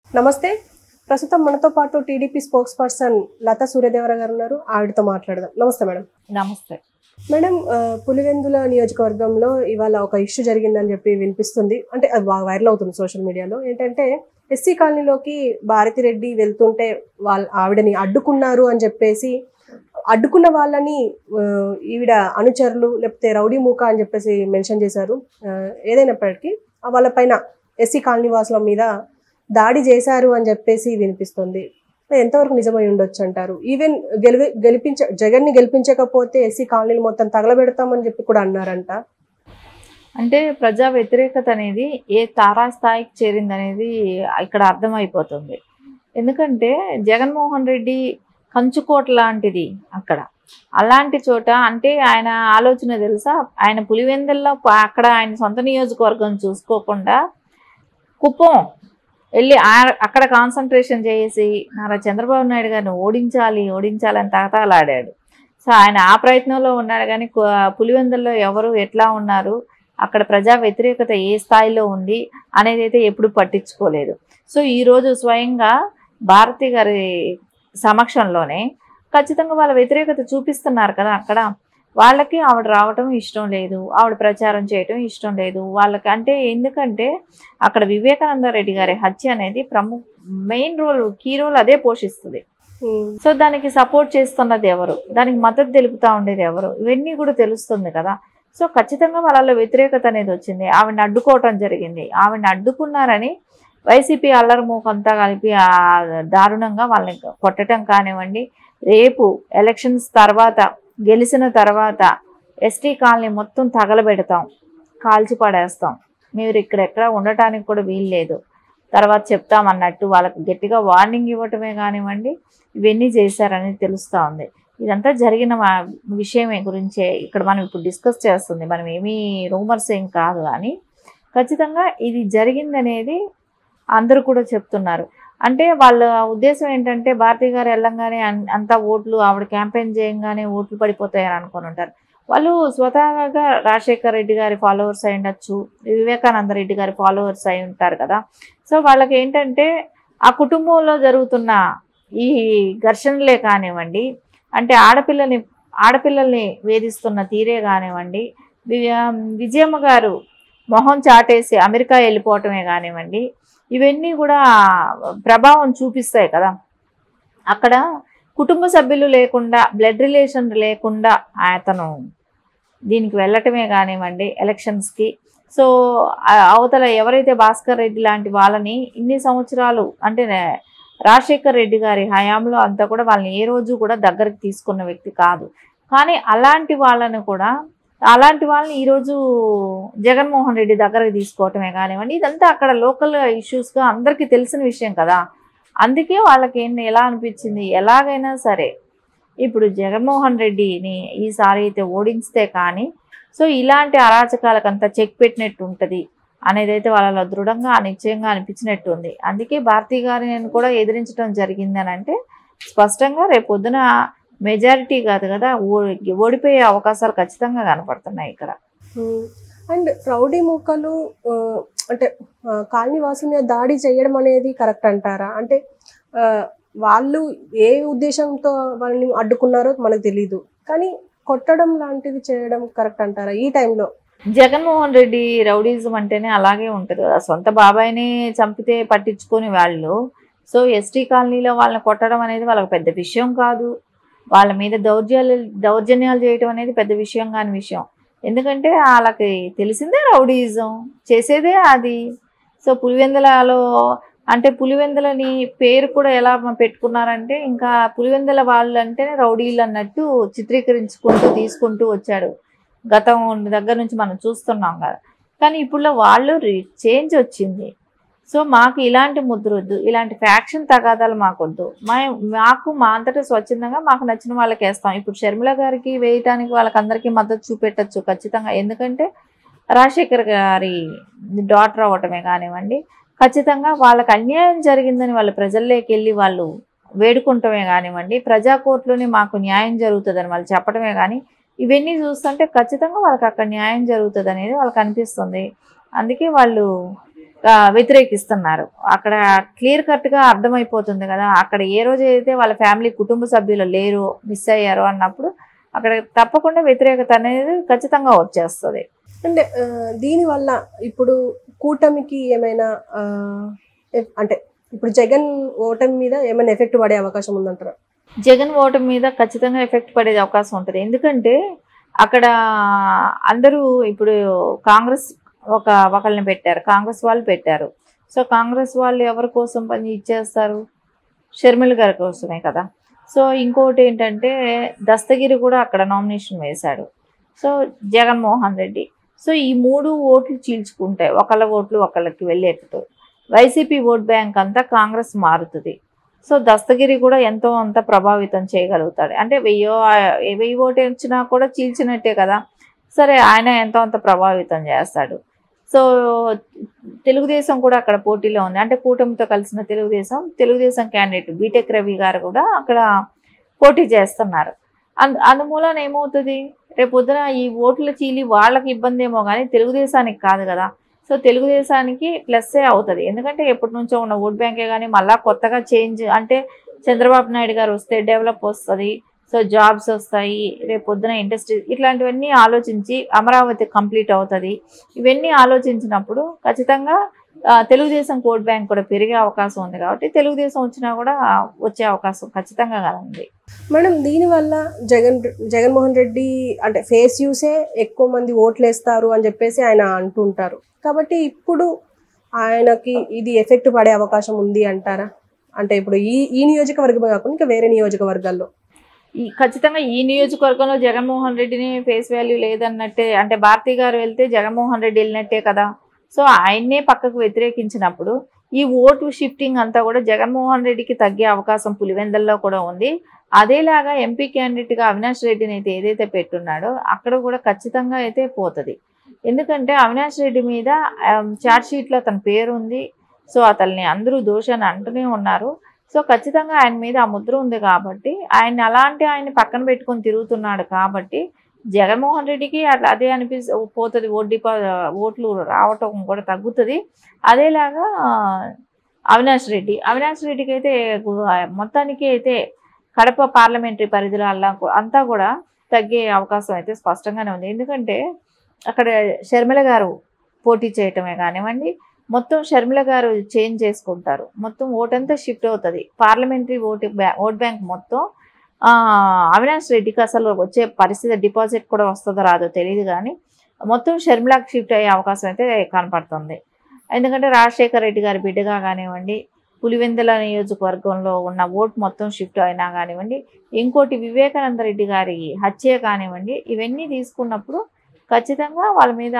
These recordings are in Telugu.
నమస్తే ప్రస్తుతం మనతో పాటు T D P spokesperson Latha Suryadevara garu ఉన్నారు ఆవిడతో మాట్లాడదాం నమస్తే మేడం నమస్తే మేడం ఆ, పులివెందుల నియోజకవర్గంలో ఇవాళ ఒక ఇష్యూ జరిగిందని చెప్పి వినిపిస్తుంది అంటే అది బాగా వైరల్ అవుతుంది సోషల్ మీడియాలో ఏంటంటే ఎస్సీ కాలనీలోకి భారతిరెడ్డి వెళ్తుంటే వాళ్ళ ఆవిడని అడ్డుకున్నారు అని చెప్పేసి అడ్డుకున్న వాళ్ళని ఆ, ఈవిడ అనుచరులు లేకపోతే రౌడీ మూక అని చెప్పేసి మెన్షన్ చేశారు ఆ, ఏదైనప్పటికీ ఆ వాళ్ళపైన ఎస్సీ కాలనీ వాసుల మీద దాడి చేశారు అని చెప్పేసి వినిపిస్తుంది ఎంతవరకు నిజమై ఉండొచ్చు అంటారు ఈవెన్ గెలివి గెలిపించ జగన్ ని గెలిపించకపోతే ఎస్సీ కాలనీలు మొత్తం తగలబెడతామని చెప్పి కూడా అన్నారంట అంటే ప్రజా వ్యతిరేకత అనేది ఏ తారాస్థాయికి చేరిందనేది ఇక్కడ అర్థమైపోతుంది ఎందుకంటే జగన్మోహన్ రెడ్డి కంచుకోట లాంటిది అక్కడ అలాంటి చోట అంటే ఆయన ఆలోచన తెలుసా ఆయన పులివెందుల్లో ప- అక్కడ ఆయన సొంత నియోజకవర్గం చూసుకోకుండా కుప్పం వెళ్ళి ఆ- అక్కడ కాన్సన్ట్రేషన్ చేసి నారా చంద్రబాబు నాయుడు గారిని ఓడించాలి ఓడించాలని తగతగలాడాడు సో ఆయన ఆ ప్రయత్నంలో ఉన్నాడు కానీ కు- పులివెందుల్లో ఎవరు ఎట్లా ఉన్నారు అక్కడ ప్రజా వ్యతిరేకత ఏ స్థాయిలో ఉంది అనేది అయితే ఎప్పుడు పట్టించుకోలేదు సో ఈరోజు స్వయంగా భారతి గారి సమక్షంలోనే ఖచ్చితంగా వాళ్ళ వ్యతిరేకత చూపిస్తున్నారు కదా అక్కడ వాళ్ళకి ఆవిడ రావటం ఇష్టం లేదు ఆవిడ ప్రచారం చేయటం ఇష్టం లేదు వాళ్ళకి అంటే ఎందుకంటే అక్కడ వివేకానంద రెడ్డి గారి హత్య అనేది ప్రముఖ మెయిన్ రోల్ కీ రోల్ అదే పోషిస్తుంది ఉమ్, సో దానికి సపోర్ట్ చేస్తున్నది ఎవరు దానికి మద్దతు తెలుపుతా ఉండేది ఎవరు ఇవన్నీ కూడా తెలుస్తుంది కదా సో ఖచ్చితంగా వాళ్ళలో వ్యతిరేకత అనేది వచ్చింది ఆవిడని అడ్డుకోవటం జరిగింది ఆవిడని అడ్డుకున్నారని వైసీపీ అల్లరి మూకంతా కలిపి ఆ దారుణంగా వాళ్ళని కొట్టడం కానివ్వండి రేపు ఎలక్షన్స్ తర్వాత గెలిచిన తర్వాత ఎస్టీ కాలనీ మొత్తం తగలబెడతాం కాల్చి పడేస్తాం మీరు ఇక్కడ ఎక్కడ ఉండటానికి కూడా వీలు లేదు తర్వాత చెప్తామన్నట్టు వాళ్ళకి గట్టిగా వార్నింగ్ ఇవ్వటమే కానివ్వండి ఇవన్నీ చేశారని తెలుస్తూ ఉంది ఇదంతా జరిగిన వా- విషయమే గురించే ఇక్కడ మనం ఇప్పుడు డిస్కస్ చేస్తుంది మనం ఏమీ రూమర్స్ ఏం కాదు కానీ ఖచ్చితంగా ఇది జరిగిందనేది అందరూ కూడా చెప్తున్నారు అంటే వాళ్ళ ఉద్దేశం ఏంటంటే భారతి గారు వెళ్ళంగానే అన్- అంతా ఓట్లు ఆవిడ క్యాంపెయిన్ చేయంగానే ఓట్లు పడిపోతాయని అనుకొని ఉంటారు వాళ్ళు స్వతహాగా రాజశేఖర్ రెడ్డి గారి ఫాలోవర్స్ అయి ఉండొచ్చు వివేకానంద రెడ్డి గారి ఫాలోవర్స్ అయి ఉంటారు కదా సో వాళ్ళకి ఏంటంటే ఆ కుటుంబంలో జరుగుతున్న ఈ ఘర్షణలే కానివ్వండి అంటే ఆడపిల్లని ఆడపిల్లల్ని వేధిస్తున్న తీరే కానివ్వండి వి- విజయమ్మ గారు మొహం చాటేసి అమెరికా వెళ్ళిపోవటమే కానివ్వండి ఇవన్నీ కూడా ప్రభావం చూపిస్తాయి కదా అక్కడ కుటుంబ సభ్యులు లేకుండా బ్లడ్ రిలేషన్ లేకుండా అతను దీనికి వెళ్ళటమే కానివ్వండి ఎలక్షన్స్కి సో ఆ- అవతల ఎవరైతే భాస్కర్ రెడ్డి లాంటి వాళ్ళని ఇన్ని సంవత్సరాలు అంటే నే- రాజశేఖర్ రెడ్డి గారి హయాంలో అంతా కూడా వాళ్ళని ఏ రోజు కూడా దగ్గరికి తీసుకున్న వ్యక్తి కాదు కానీ అలాంటి వాళ్ళని కూడా అలాంటి వాళ్ళని ఈరోజు జగన్మోహన్ రెడ్డి దగ్గరకు తీసుకోవటమే కానివ్వండి ఇదంతా అక్కడ లోకల్ ఇష్యూస్గా అందరికీ తెలిసిన విషయం కదా అందుకే వాళ్ళకి ఏంటి ఎలా అనిపించింది ఎలాగైనా సరే ఇప్పుడు జగన్మోహన్ రెడ్డిని ఈసారి అయితే ఓడించితే కానీ సో ఇలాంటి అరాచకాలకంతా చెక్ పెట్టినట్టు ఉంటుంది అనేది అయితే వాళ్ళలో దృఢంగా నిశ్చయంగా అనిపించినట్టు ఉంది అందుకే భారతీ గారిని కూడా ఎదిరించడం జరిగింది అని అంటే స్పష్టంగా రేపు పొద్దున మెజారిటీ కాదు కదా ఓ- ఓడిపోయే అవకాశాలు ఖచ్చితంగా కనపడుతున్నాయి ఇక్కడ ఉమ్. అండ్ రౌడీ మూకలు ఆ, అంటే ఆ, కాలనీ వాసుల మీద దాడి చేయడం అనేది కరెక్ట్ అంటారా అంటే ఆ, వాళ్ళు ఏ ఉద్దేశంతో వాళ్ళని అడ్డుకున్నారో మనకు తెలియదు కానీ కొట్టడం లాంటిది చేయడం కరెక్ట్ అంటారా ఈ టైంలో జగన్మోహన్ రెడ్డి రౌడీజం అంటేనే అలాగే ఉంటుంది కదా సొంత బాబాయిని చంపితే పట్టించుకొని వాళ్ళు సో ఎస్టీ కాలనీలో వాళ్ళని కొట్టడం అనేది వాళ్ళకి పెద్ద విషయం కాదు వాళ్ళ మీద దౌర్జన్యాలు దౌర్జన్యాలు చేయటం అనేది పెద్ద విషయం కాని విషయం ఎందుకంటే వాళ్ళకి తెలిసిందే రౌడీజం చేసేదే అది సో పులివెందులలో అంటే పులివెందులని పేరు కూడా ఎలా పెట్టుకున్నారంటే ఇంకా పులివెందుల వాళ్ళు అంటేనే రౌడీలు అన్నట్టు చిత్రీకరించుకుంటూ తీసుకుంటూ వచ్చాడు గతం దగ్గర నుంచి మనం చూస్తున్నాం కదా కానీ ఇప్పుడు వాళ్ళు చేంజ్ వచ్చింది సో మాకు ఇలాంటి ముద్ర వద్దు ఇలాంటి ఫ్యాక్షన్ తగాదాలు మాకొద్దు మా మాకు మా అంతటా స్వచ్ఛందంగా మాకు నచ్చిన వాళ్ళకి వేస్తాం ఇప్పుడు షర్మిల గారికి వేయటానికి వాళ్ళకి అందరికీ మద్దతు చూపెట్టచ్చు ఖచ్చితంగా ఎందుకంటే రాజశేఖర్ గారి డాటర్ అవ్వటమే కానివ్వండి ఖచ్చితంగా వాళ్ళకి అన్యాయం జరిగిందని వాళ్ళ ప్రజల్లోకి వెళ్ళి వాళ్ళు వేడుకుంటమే కానివ్వండి ప్రజా కోర్టులోనే మాకు న్యాయం జరుగుతుందని వాళ్ళు చెప్పడమే కానీ ఇవన్నీ చూస్తుంటే ఖచ్చితంగా వాళ్ళకి అక్కడ న్యాయం జరుగుతుంది అనేది వాళ్ళకి అనిపిస్తుంది అందుకే వాళ్ళు ఆ, వ్యతిరేకిస్తున్నారు అక్కడ క్లియర్ కట్ గా అర్థమైపోతుంది కదా అక్కడ ఏ రోజు అయితే వాళ్ళ ఫ్యామిలీ కుటుంబ సభ్యులు లేరు మిస్ అయ్యారు అన్నప్పుడు అక్కడ తప్పకుండా వ్యతిరేకత అనేది ఖచ్చితంగా వచ్చేస్తుంది అంటే ఆ, దీనివల్ల ఇప్పుడు కూటమికి ఏమైనా ఆ, ఎఫ్- అంటే ఇప్పుడు జగన్ ఓటమి మీద ఏమైనా ఎఫెక్ట్ పడే అవకాశం ఉందంటారా జగన్ ఓటమి మీద ఖచ్చితంగా ఎఫెక్ట్ పడే అవకాశం ఉంటుంది ఎందుకంటే అక్కడ అందరూ ఇప్పుడు కాంగ్రెస్ ఒక ఒకళ్ళని పెట్టారు కాంగ్రెస్ వాళ్ళు పెట్టారు సో కాంగ్రెస్ వాళ్ళు ఎవరి కోసం పని ఇచ్చేస్తారు షర్మిల గారి కోసమే కదా సో ఇంకోటి ఏంటంటే దస్తగిరి కూడా అక్కడ నామినేషన్ వేశాడు సో జగన్మోహన్ రెడ్డి సో ఈ మూడు ఓట్లు చీల్చుకుంటాయి ఒకళ్ళ ఓట్లు ఒకళ్ళకి వెళ్ళేటట్టు వైసీపీ ఓట్ బ్యాంక్ అంతా కాంగ్రెస్ మారుతుంది సో దస్తగిరి కూడా ఎంతో అంత ప్రభావితం చేయగలుగుతాడు అంటే వెయ్యో ఆ- వెయ్యి ఓటు వచ్చినా కూడా చీల్చినట్టే కదా సరే ఆయన ఎంతో అంత ప్రభావితం చేస్తాడు సో తెలుగుదేశం కూడా అక్కడ పోటీలో ఉంది అంటే కూటమితో కలిసిన తెలుగుదేశం తెలుగుదేశం క్యాండిడేట్ బీటెక్ రవి గారు కూడా అక్కడ పోటీ చేస్తున్నారు అందు అందుమూలన ఏమవుతుంది రేపు పొద్దున ఈ ఓట్ల చీలి వాళ్ళకి ఇబ్బంది ఏమో కానీ తెలుగుదేశానికి కాదు కదా సో తెలుగుదేశానికి ప్లస్సే అవుతుంది ఎందుకంటే ఎప్పటి నుంచో ఉన్న ఓట్ బ్యాంకే కానీ మళ్ళా కొత్తగా చేంజ్ అంటే చంద్రబాబు నాయుడు గారు వస్తే డెవలప్ వస్తుంది సో జాబ్స్ వస్తాయి రేపు పొద్దున ఇండస్ట్రీ ఇట్లాంటివన్నీ ఆలోచించి అమరావతి కంప్లీట్ అవుతుంది ఇవన్నీ ఆలోచించినప్పుడు ఖచ్చితంగా ఆ, తెలుగుదేశం ఓట్ బ్యాంక్ కూడా పెరిగే అవకాశం ఉంది కాబట్టి తెలుగుదేశం వచ్చినా కూడా వచ్చే అవకాశం ఖచ్చితంగా కదా ఉంది మేడం దీనివల్ల జగన్ జగన్మోహన్ రెడ్డి అంటే ఫేస్ యూసే ఎక్కువ మంది ఓట్లు వేస్తారు అని చెప్పేసి ఆయన అంటుంటారు కాబట్టి ఇప్పుడు ఆయనకి ఇది ఎఫెక్ట్ పడే అవకాశం ఉంది అంటారా అంటే ఇప్పుడు ఈ ఈ నియోజకవర్గమే కాకుండా ఇంకా వేరే నియోజకవర్గాల్లో ఈ ఖచ్చితంగా ఈ నియోజకవర్గంలో జగన్మోహన్ రెడ్డిని ఫేస్ వాల్యూ లేదన్నట్టే అంటే భారతి గారు వెళ్తే జగన్మోహన్ రెడ్డి వెళ్ళినట్టే కదా సో ఆయన్నే పక్కకు వ్యతిరేకించినప్పుడు ఈ ఓటు షిఫ్టింగ్ అంతా కూడా జగన్మోహన్ రెడ్డికి తగ్గే అవకాశం పులివెందల్లో కూడా ఉంది అదేలాగా ఎంపీ క్యాండిడేట్గా అవినాష్ రెడ్డిని అయితే ఏదైతే పెట్టున్నాడో అక్కడ కూడా ఖచ్చితంగా అయితే పోతుంది ఎందుకంటే అవినాష్ రెడ్డి మీద చార్జ్ షీట్లో అతని పేరు ఉంది సో అతన్ని అందరూ దోషాన్ని అంటూనే ఉన్నారు సో ఖచ్చితంగా ఆయన మీద ఆ ముద్ర ఉంది కాబట్టి ఆయన అలాంటి ఆయన పక్కన పెట్టుకొని తిరుగుతున్నాడు కాబట్టి జగన్మోహన్ రెడ్డికి అట్లా అదే అనిపిస్తు పోతుంది ఓట్ డిపా ఓట్లు రావటం కూడా తగ్గుతుంది అదేలాగా ఆ, అవినాష్ రెడ్డి అవినాష్ రెడ్డికి అయితే గు- మొత్తానికి అయితే కడప పార్లమెంటరీ పరిధిలో అలా కూ- అంతా కూడా తగ్గే అవకాశం అయితే స్పష్టంగానే ఉంది ఎందుకంటే అక్కడ షర్మిల గారు పోటీ చేయటమే కానివ్వండి మొత్తం షర్మిల గారు చేంజ్ చేసుకుంటారు మొత్తం ఓటంతా షిఫ్ట్ అవుతుంది పార్లమెంటరీ ఓటు బ్యా ఓట్ బ్యాంక్ మొత్తం ఆ, అవినాష్ రెడ్డికి అసలు వచ్చే పరిస్థితి డిపాజిట్ కూడా వస్తుందో రాదో తెలియదు కానీ మొత్తం షర్మిలాకి షిఫ్ట్ అయ్యే అవకాశం అయితే కనపడుతుంది ఎందుకంటే రాజశేఖర్ రెడ్డి గారి బిడ్డగా కానివ్వండి పులివెందుల నియోజకవర్గంలో ఉన్న ఓట్ మొత్తం షిఫ్ట్ అయినా కానివ్వండి ఇంకోటి వివేకానంద రెడ్డి గారి హత్య కానివ్వండి ఇవన్నీ తీసుకున్నప్పుడు ఖచ్చితంగా వాళ్ళ మీద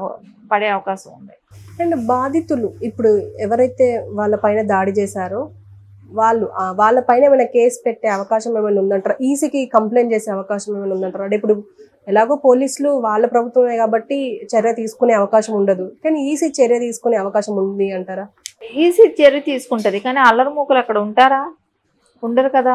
పడే అవకాశం ఉంది అండ్ బాధితులు ఇప్పుడు ఎవరైతే వాళ్ళ పైన దాడి చేశారో వాళ్ళు ఆ, వాళ్ళ పైన ఏమైనా కేసు పెట్టే అవకాశం ఏమైనా ఉందంటారా ఈసీకి కంప్లైంట్ చేసే అవకాశం ఏమైనా ఉందంటారా అంటే ఇప్పుడు ఎలాగో పోలీసులు వాళ్ళ ప్రభుత్వమే కాబట్టి చర్య తీసుకునే అవకాశం ఉండదు కానీ ఈసీ చర్య తీసుకునే అవకాశం ఉంది అంటారా ఈసీ చర్య తీసుకుంటుంది కానీ అల్లరి మూకలు అక్కడ ఉంటారా ఉండరు కదా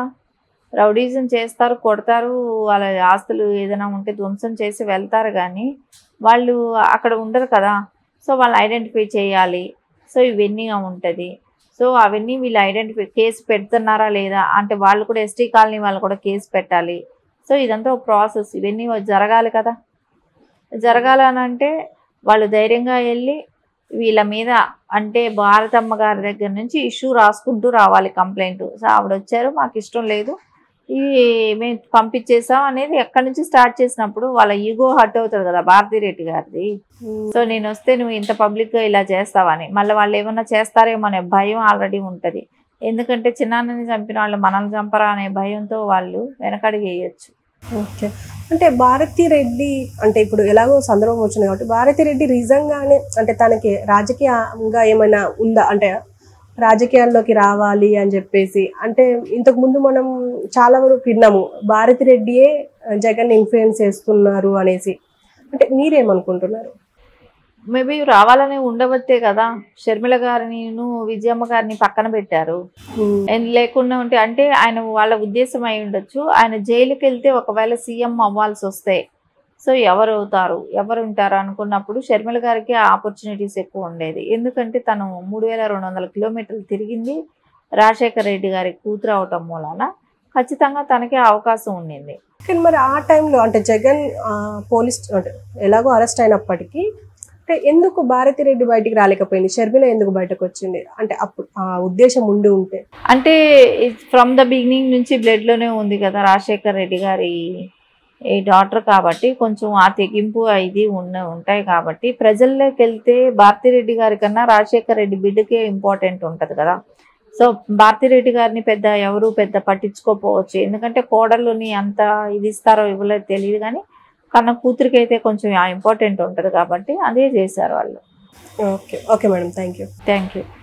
రౌడీజం చేస్తారు కొడతారు వాళ్ళ ఆస్తులు ఏదైనా ఉంటే ధ్వంసం చేసి వెళ్తారు కానీ వాళ్ళు అక్కడ ఉండరు కదా సో వాళ్ళు ఐడెంటిఫై చేయాలి సో ఇవన్నీ ఉంటుంది సో అవన్నీ వీళ్ళు ఐడెంటిఫై కేసు పెడుతున్నారా లేదా అంటే వాళ్ళు కూడా ఎస్టీ కాలనీ వాళ్ళు కూడా కేసు పెట్టాలి సో ఇదంతా ఒక ప్రాసెస్ ఇవన్నీ జరగాలి కదా జరగాలనంటే వాళ్ళు ధైర్యంగా వెళ్ళి వీళ్ళ మీద అంటే భారతమ్మ గారి దగ్గర నుంచి ఇష్యూ రాసుకుంటూ రావాలి కంప్లైంట్ సో ఆవిడ వచ్చారు మాకు ఇష్టం లేదు ఇవి మేము పంపించేసాం అనేది ఎక్కడి నుంచి స్టార్ట్ చేసినప్పుడు వాళ్ళ ఈగో హర్ట్ అవుతుంది కదా భారతీ రెడ్డి గారిది సో నేను వస్తే నువ్వు ఇంత పబ్లిక్గా ఇలా చేస్తావని మళ్ళీ వాళ్ళు ఏమన్నా చేస్తారేమో అనే భయం ఆల్రెడీ ఉంటుంది ఎందుకంటే చిన్నాన్నని చంపిన వాళ్ళు మనల్ని చంపరా అనే భయంతో వాళ్ళు వెనకడిగి వేయచ్చు ఓకే అంటే భారతి రెడ్డి అంటే ఇప్పుడు ఎలాగో సందర్భం వచ్చింది కాబట్టి భారతి రెడ్డి నిజంగానే అంటే తనకి రాజకీయంగా ఏమైనా ఉందా అంటే రాజకీయాల్లోకి రావాలి అని చెప్పేసి అంటే ఇంతకు ముందు మనం చాలా వరకు విన్నాము భారతి రెడ్డియే జగన్ ఇన్ఫ్లుయెన్స్ చేస్తున్నారు అనేసి అంటే మీరేమనుకుంటున్నారు మేబీ రావాలని ఉండవచ్చే కదా షర్మిల గారిని విజయమ్మ గారిని పక్కన పెట్టారు ఉమ్, ఏం లేకుండా ఉంటే అంటే ఆయన వాళ్ళ ఉద్దేశం అయి ఉండొచ్చు ఆయన జైలుకి వెళ్తే ఒకవేళ సీఎం అవ్వాల్సి వస్తే సో ఎవరు అవుతారు ఎవరు ఉంటారు అనుకున్నప్పుడు షర్మిల గారికి ఆపర్చునిటీస్ ఎక్కువ ఉండేది ఎందుకంటే తను మూడు వేల రెండు వందల కిలోమీటర్లు తిరిగింది రాజశేఖర రెడ్డి గారి కూతురు అవటం మూలాన ఖచ్చితంగా తనకే అవకాశం ఉండింది కానీ మరి ఆ టైంలో అంటే జగన్ ఆ, పోలీస్ అంటే ఎలాగో అరెస్ట్ అయినప్పటికీ అంటే ఎందుకు భారతిరెడ్డి బయటికి రాలేకపోయింది షర్మిల ఎందుకు బయటకు వచ్చింది అంటే అప్పుడు ఆ ఉద్దేశం ఉండి ఉంటే అంటే ఫ్రమ్ ద బిగినింగ్ నుంచి blood లోనే ఉంది కదా రాజశేఖర్ రెడ్డి గారి ఈ డాక్టర్ కాబట్టి కొంచెం ఆ తెగింపు ఇది ఉన్న ఉంటాయి కాబట్టి ప్రజల్లోకి వెళ్తే భారతిరెడ్డి గారి కన్నా రాజశేఖర్ రెడ్డి బిడ్డకే ఇంపార్టెంట్ ఉంటుంది కదా సో భారతిరెడ్డి గారిని పెద్ద ఎవరు పెద్ద పట్టించుకోపోవచ్చు ఎందుకంటే కోడళ్ళని అంత ఇది ఇస్తారో ఇవ్వలేదో తెలియదు కానీ కన్న కూతురికి అయితే కొంచెం ఇంపార్టెంట్ ఉంటుంది కాబట్టి అదే చేశారు వాళ్ళు okay okay madam thank you thank you